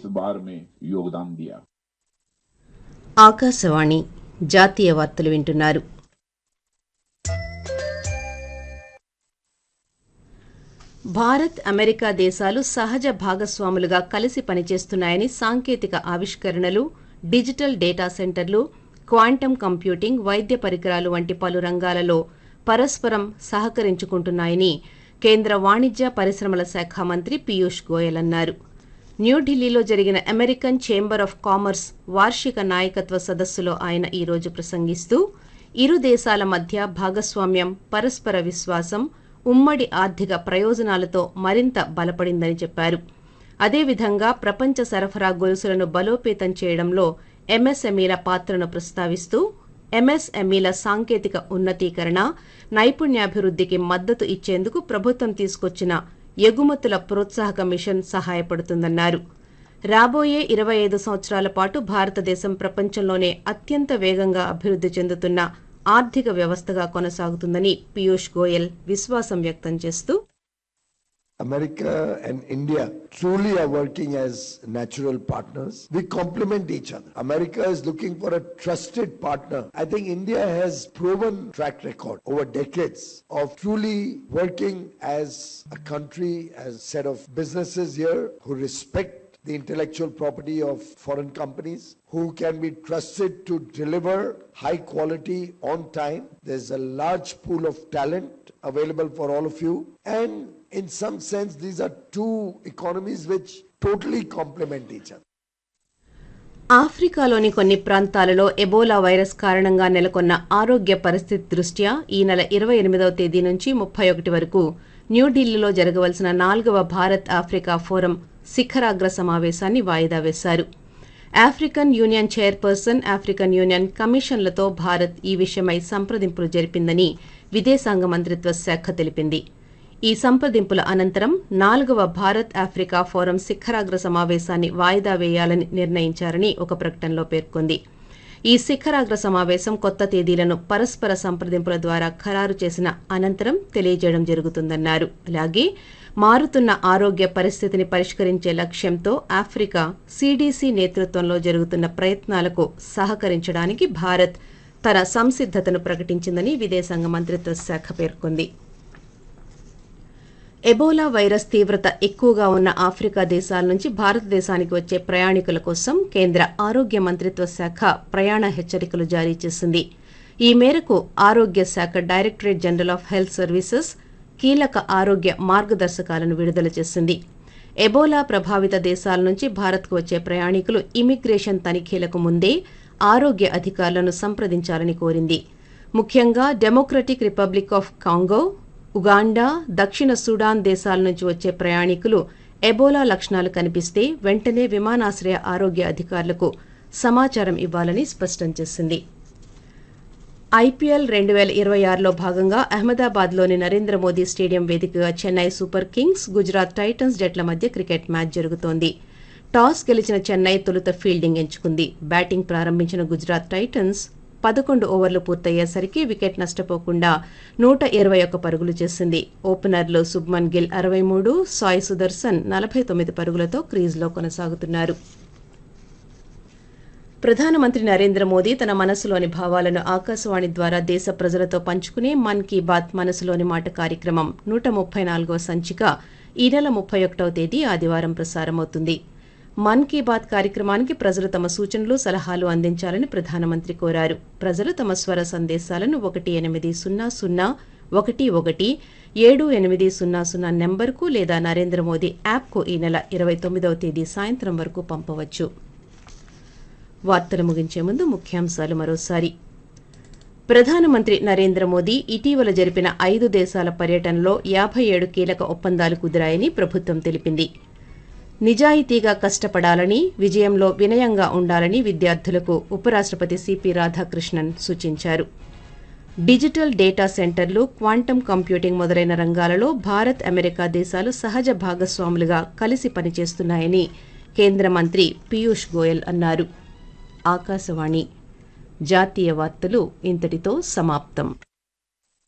बार में योगदान दिया ఆకాశవాణి జాతీయ వార్తలు వింటున్నారు భారత్ అమెరికా దేశాలు సహజ భాగస్వాములుగా కలిసి పనిచేస్తున్నాయని సాంకేతిక ఆవిష్కరణలు డిజిటల్ డేటా సెంటర్లు క్వాంటమ్ కంప్యూటింగ్ వైద్య పరికరాలు వంటి పలు రంగాలలో పరస్పరం సహకరించుకుంటున్నాయని కేంద్ర వాణిజ్య పరిశ్రమల శాఖ మంత్రి పీయూష్ గోయల్ అన్నారు న్యూఢిల్లీలో జరిగిన అమెరికన్ ఛేంబర్ ఆఫ్ కామర్స్ వార్షిక నాయకత్వ సదస్సులో ఆయన ఈ రోజు ప్రసంగిస్తూ ఇరు దేశాల మధ్య భాగస్వామ్యం పరస్పర విశ్వాసం ఉమ్మడి ఆర్థిక ప్రయోజనాలతో మరింత బలపడిందని చెప్పారు అదేవిధంగా ప్రపంచ సరఫరా గొలుసులను బలోపేతం చేయడంలో ఎంఎస్ఎంఈల పాత్రను ప్రస్తావిస్తూ ఎంఎస్ఎంఈల సాంకేతిక ఉన్నతీకరణ నైపుణ్యాభివృద్ధికి మద్దతు ఇచ్చేందుకు ప్రభుత్వం తీసుకొచ్చిన ఎగుమతుల ప్రోత్సాహక మిషన్ సహాయపడుతుందన్నారు రాబోయే ఇరవై ఐదు సంవత్సరాల పాటు భారతదేశం ప్రపంచంలోనే అత్యంత వేగంగా అభివృద్ధి చెందుతున్న ఆర్థిక వ్యవస్థగా కొనసాగుతుందని పీయూష్ గోయల్ విశ్వాసం వ్యక్తం చేస్తూ America and India truly are working as natural partners. We complement each other. America is looking for a trusted partner. I think India has proven track record over decades of truly working as a country, as a set of businesses here who respect the intellectual property of foreign companies, who can be trusted to deliver high quality on time. There's a large pool of talent available for all of you. And in some sense, these are two economies which totally complement each other. ఆఫ్రికాలోని కొన్ని ప్రాంతాలలో Ebola virus కారణంగా నెలకొన్న ఆరోగ్య పరిస్థితి దృష్ట్యా ఈ నెల ఇరవై ఎనిమిదవ తేదీ నుంచి ముప్పై ఒకటి వరకు న్యూఢిల్లీలో జరగవలసిన నాలుగవ భారత్ ఆఫ్రికా ఫోరం శిఖరాగ్ర సమావేశాన్ని వాయిదా వేశారు African Union chairperson African Union కమిషన్లతో భారత్ ఈ విషయమై సంప్రదింపులు జరిపిందని విదేశాంగ మంత్రిత్వ శాఖ తెలిపింది ఈ సంప్రదింపుల అనంతరం నాలుగవ భారత్ ఆఫ్రికా ఫోరం శిఖరాగ్ర సమావేశాన్ని వాయిదా వేయాలని నిర్ణయించారని ఒక ప్రకటనలో పేర్కొంది ఈ శిఖరాగ్ర సమావేశం కొత్త తేదీలను పరస్పర సంప్రదింపుల ద్వారా ఖరారు చేసిన అనంతరం తెలియజేయడం జరుగుతుందన్నారు అలాగే మారుతున్న ఆరోగ్య పరిస్థితిని పరిష్కరించే లక్ష్యంతో ఆఫ్రికా సిడిసి నేతృత్వంలో జరుగుతున్న ప్రయత్నాలకు సహకరించడానికి భారత్ తన సంసిద్ధతను ప్రకటించిందని విదేశాంగ మంత్రిత్వ శాఖ పేర్కొంది ఎబోలా వైరస్ తీవ్రత ఎక్కువగా ఉన్న ఆఫ్రికా దేశాల నుంచి భారతదేశానికి వచ్చే ప్రయాణికుల కోసం కేంద్ర ఆరోగ్య మంత్రిత్వ శాఖ ప్రయాణ హెచ్చరికలు జారీ చేసింది ఈ మేరకు ఆరోగ్య శాఖ Directorate General of Health Services కీలక ఆరోగ్య మార్గదర్శకాలను విడుదల చేసింది ఎబోలా ప్రభావిత దేశాల నుంచి భారత్కు వచ్చే ప్రయాణికులు ఇమిగ్రేషన్ తనిఖీలకు ముందే ఆరోగ్య అధికారులను సంప్రదించాలని కోరింది ముఖ్యంగా Democratic Republic of Congo Uganda దక్షిణ సుడాన్ దేశాల నుంచి వచ్చే ప్రయాణికులు ఎబోలా లక్షణాలు కనిపిస్తే వెంటనే విమానాశ్రయ ఆరోగ్య అధికారులకు సమాచారం ఇవ్వాలని స్పష్టం చేసింది ఐపీఎల్ రెండు వేల ఇరవై ఆరులో భాగంగా అహ్మదాబాద్లోని నరేంద్ర మోదీ స్టేడియం వేదికగా Chennai Super Kings Gujarat Titans జట్ల మధ్య క్రికెట్ మ్యాచ్ జరుగుతోంది టాస్ గెలిచిన చెన్నై తొలుత ఫీల్డింగ్ ఎంచుకుంది బ్యాటింగ్ ప్రారంభించిన గుజరాత్ టైటన్స్ పదకొండు ఓవర్లు పూర్తయ్యేసరికి వికెట్ నష్టపోకుండా నూట ఇరవై ఒక్క పరుగులు చేసింది ఓపెనర్లు శుభ్మన్ గిల్ అరవై మూడు సాయి సుదర్శన్ నలభై తొమ్మిది పరుగులతో క్రీజ్లో కొనసాగుతున్నారు ప్రధానమంత్రి నరేంద్ర మోదీ తన మనసులోని భావాలను ఆకాశవాణి ద్వారా దేశ ప్రజలతో పంచుకునే మన్ కీ బాత్ మనసులోని మాట కార్యక్రమం నూట ముప్పై నాలుగవ సంచిక ఈ నెల ముప్పై ఒకటవ తేదీ ఆదివారం ప్రసారమవుతుంది మన్ కీ బాత్ కార్యక్రమానికి ప్రజలు తమ సూచనలు సలహాలు అందించాలని ప్రధానమంత్రి కోరారు ప్రజలు తమ స్వర సందేశాలను ఒకటి ఎనిమిది సున్నా సున్నా ఒకటి ఒకటి ఏడు ఎనిమిది సున్నా సున్నా నెంబర్కు లేదా నరేంద్ర మోదీ యాప్కు ఈ నెల ఇరవై తొమ్మిదవ తేదీ సాయంత్రం వరకు పంపవచ్చు వార్తలు ముగించే ముందు ముఖ్యాంశాలు మరోసారి ప్రధానమంత్రి నరేంద్ర మోదీ ఇటీవల జరిపిన ఐదు దేశాల పర్యటనలో యాభై ఏడు కీలక ఒప్పందాలు కుదిరాయని ప్రభుత్వం తెలిపింది నిజాయితీగా కష్టపడాలని విజయంలో వినయంగా ఉండాలని విద్యార్థులకు ఉపరాష్ట్రపతి సిపి రాధాకృష్ణన్ సూచించారు డిజిటల్ డేటా సెంటర్లు క్వాంటమ్ కంప్యూటింగ్ మొదలైన రంగాలలో భారత్ అమెరికా దేశాలు సహజ భాగస్వాములుగా కలిసి పనిచేస్తున్నాయని కేంద్ర మంత్రి పీయూష్ గోయల్ అన్నారు ఆకాశవాణి జాతీయ వార్తలు ఇంతటితో సమాప్తం